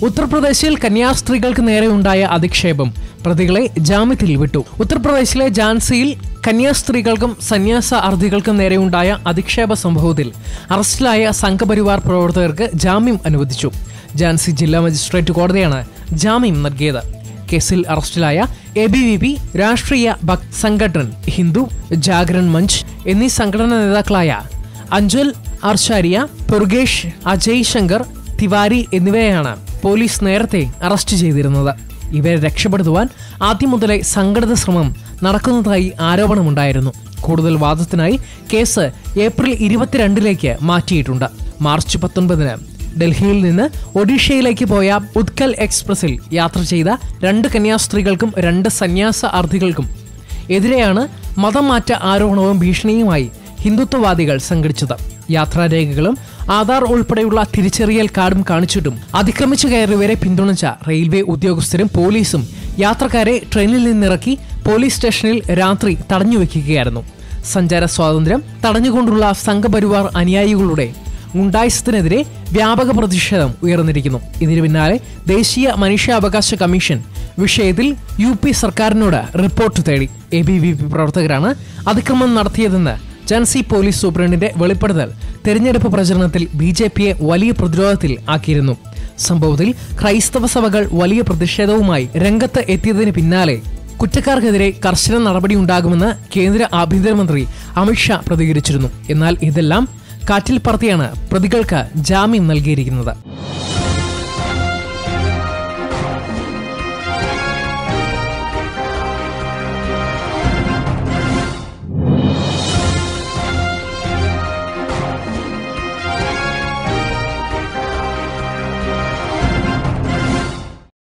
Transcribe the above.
ഉത്തർപ്രദേശിൽ കന്യാസ്ത്രീകൾക്ക് നേരെയുണ്ടായ അധിക്ഷേപം പ്രതികളെ ജാമ്യത്തിൽ വിട്ടു ഉത്തർപ്രദേശിലെ ജാൻസിയിൽ കന്യാസ്ത്രീകൾക്കും സന്യാസ അർഹികൾക്കും നേരെയുണ്ടായ അധിക്ഷേപ സംഭവത്തിൽ അറസ്റ്റിലായ സംഘപരിവാർ പ്രവർത്തകർക്ക് ജാമ്യം അനുവദിച്ചു ജാൻസി ജില്ലാ മജിസ്ട്രേറ്റ് കോടതിയാണ് ജാമ്യം നൽകിയത് കേസിൽ അറസ്റ്റിലായ A B V P Rashtriya Bhakt Sangathan Hindu Jagran Manch എന്നീ സംഘടനാ നേതാക്കളായ അഞ്ജൽ ആർച്ചാരിയ പുർഗേഷ് അജയ് ശങ്കർ തിവാരി എന്നിവരെയാണ് പോലീസ് നേരത്തെ അറസ്റ്റ് ചെയ്തിരുന്നത് ഇവരെ രക്ഷപ്പെടുത്തുവാൻ ആദ്യം മുതലേ സംഘടിത ശ്രമം നടക്കുന്നതായി ആരോപണമുണ്ടായിരുന്നു കൂടുതൽ വാദത്തിനായി കേസ് ഏപ്രിൽ ഇരുപത്തിരണ്ടിലേക്ക് മാറ്റിയിട്ടുണ്ട് മാർച്ച് പത്തൊൻപതിന് ഡൽഹിയിൽ നിന്ന് ഒഡീഷയിലേക്ക് പോയ ഉത്കൽ എക്സ്പ്രസിൽ യാത്ര ചെയ്ത രണ്ട് കന്യാസ്ത്രീകൾക്കും രണ്ട് സന്യാസ അർത്ഥികൾക്കും എതിരെയാണ് മതം മാറ്റ ആരോപണവും ഭീഷണിയുമായി ഹിന്ദുത്വവാദികൾ സംഘടിച്ചത് യാത്രാരേഖകളും ആധാർ ഉൾപ്പെടെയുള്ള തിരിച്ചറിയൽ കാർഡും കാണിച്ചിട്ടും അതിക്രമിച്ചു കയറിയവരെ പിന്തുണച്ച റെയിൽവേ ഉദ്യോഗസ്ഥരും പോലീസും യാത്രക്കാരെ ട്രെയിനിൽ നിന്നിറക്കി പോലീസ് സ്റ്റേഷനിൽ രാത്രി തടഞ്ഞുവെക്കുകയായിരുന്നു സഞ്ചാര സ്വാതന്ത്ര്യം തടഞ്ഞുകൊണ്ടുള്ള സംഘപരിവാർ അനുയായികളുടെ ഗുണ്ടായിസത്തിനെതിരെ വ്യാപക പ്രതിഷേധം ഉയർന്നിരിക്കുന്നു ഇതിനു പിന്നാലെ ദേശീയ മനുഷ്യാവകാശ കമ്മീഷൻ വിഷയത്തിൽ യു പി സർക്കാരിനോട് റിപ്പോർട്ട് തേടി എ ബി വി പി പ്രവർത്തകരാണ് അതിക്രമം നടത്തിയതെന്ന് ജൻസി പോലീസ് സൂപ്രണ്ടിന്റെ വെളിപ്പെടുത്തൽ തെരഞ്ഞെടുപ്പ് പ്രചരണത്തിൽ ബി ജെ പിയെ വലിയ പ്രതിരോധത്തിൽ ആക്കിയിരുന്നു സംഭവത്തിൽ ക്രൈസ്തവ സഭകൾ വലിയ പ്രതിഷേധവുമായി രംഗത്ത് എത്തിയതിന് പിന്നാലെ കുറ്റക്കാർക്കെതിരെ കർശന നടപടിയുണ്ടാകുമെന്ന് കേന്ദ്ര ആഭ്യന്തരമന്ത്രി അമിത്ഷാ പ്രതികരിച്ചിരുന്നു എന്നാൽ ഇതെല്ലാം കാറ്റിൽ പറത്തിയാണ് പ്രതികൾക്ക് ജാമ്യം നൽകിയിരിക്കുന്നത്